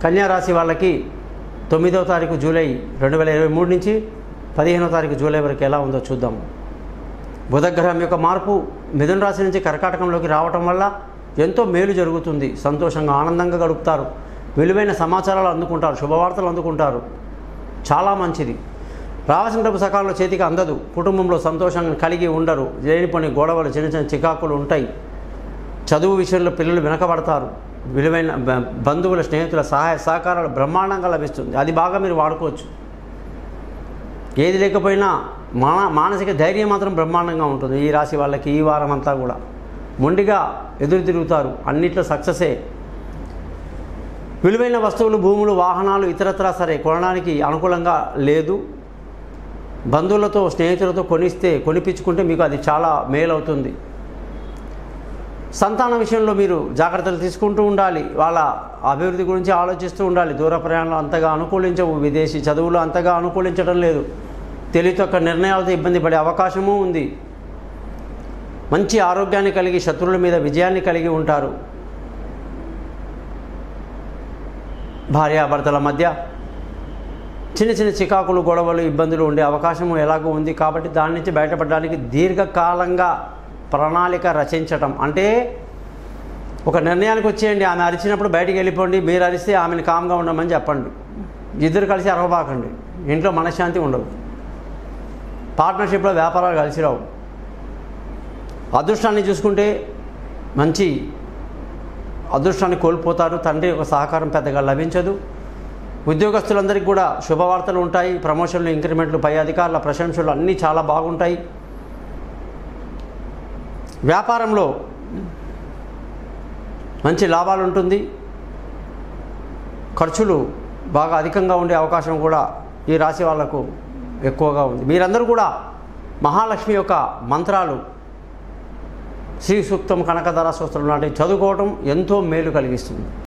కన్యా రాశి వాళ్ళకి తొమ్మిదవ తారీఖు జూలై రెండు వేల ఇరవై మూడు నుంచి పదిహేనవ తారీఖు జూలై వరకు ఎలా ఉందో చూద్దాం బుధగ్రహం యొక్క మార్పు మిథున రాశి నుంచి కర్కాటకంలోకి రావటం వల్ల ఎంతో మేలు జరుగుతుంది సంతోషంగా ఆనందంగా గడుపుతారు విలువైన సమాచారాలు అందుకుంటారు శుభవార్తలు అందుకుంటారు చాలా మంచిది రావాల్సిన డబ్బు సకాలంలో చేతికి అందదు కుటుంబంలో సంతోషంగా కలిగి ఉండరు లేనిపోని గొడవలు చిన్న చిన్న చికాకులు ఉంటాయి చదువు విషయంలో పిల్లలు వెనకబడతారు విలువైన బ- బంధువుల స్నేహితుల సహాయ సహకారాలు బ్రహ్మాండంగా లభిస్తుంది అది బాగా మీరు వాడుకోవచ్చు ఏది లేకపోయినా మాన మానసిక ధైర్యం మాత్రం బ్రహ్మాండంగా ఉంటుంది ఈ రాశి వాళ్ళకి ఈ వారం అంతా కూడా మొండిగా ఎదురు తిరుగుతారు అన్నిట్లో సక్సెసే విలువైన వస్తువులు భూములు వాహనాలు ఇతరత్రా సరే కొనడానికి అనుకూలంగా లేదు బంధువులతో స్నేహితులతో కొనిస్తే కొనిపించుకుంటే మీకు అది చాలా మేలవుతుంది సంతానం విషయంలో మీరు జాగ్రత్తలు తీసుకుంటూ ఉండాలి వాళ్ళ అభివృద్ధి గురించి ఆలోచిస్తూ ఉండాలి దూర ప్రయాణాలు అంతగా అనుకూలించవు విదేశీ చదువులు అంతగా అనుకూలించడం లేదు తెలివితొక్క నిర్ణయాలతో ఇబ్బంది పడే అవకాశము ఉంది మంచి ఆరోగ్యాన్ని కలిగి శత్రువుల మీద విజయాన్ని కలిగి ఉంటారు భార్యాభర్తల మధ్య చిన్న చిన్న చికాకులు గొడవలు ఇబ్బందులు ఉండే అవకాశం ఎలాగో ఉంది కాబట్టి దాని నుంచి బయటపడడానికి దీర్ఘకాలంగా ప్రణాళిక రచించటం అంటే ఒక నిర్ణయానికి వచ్చేయండి ఆమె అరిచినప్పుడు బయటికి వెళ్ళిపోండి మీరు అరిస్తే ఆమెను కామ్గా ఉండమని చెప్పండి ఇద్దరు కలిసి అరవబాకండి ఇంట్లో మనశ్శాంతి ఉండదు పార్ట్నర్షిప్లో వ్యాపారాలు కలిసి రావు అదృష్టాన్ని చూసుకుంటే మంచి అదృష్టాన్ని కోల్పోతారు తండ్రి యొక్క సహకారం పెద్దగా లభించదు ఉద్యోగస్తులందరికీ కూడా శుభవార్తలు ఉంటాయి ప్రమోషన్లు ఇంక్రిమెంట్లు పై అధికారుల ప్రశంసలు అన్నీ చాలా బాగుంటాయి వ్యాపారంలో మంచి లాభాలు ఉంటుంది ఖర్చులు బాగా అధికంగా ఉండే అవకాశం కూడా ఈ రాశి వాళ్లకు ఎక్కువగా ఉంది మీరందరూ కూడా మహాలక్ష్మి యొక్క మంత్రాలు శ్రీ సూక్తం కనకధర సూత్రం లాంటివి చదువుకోవటం ఎంతో మేలు కలిగిస్తుంది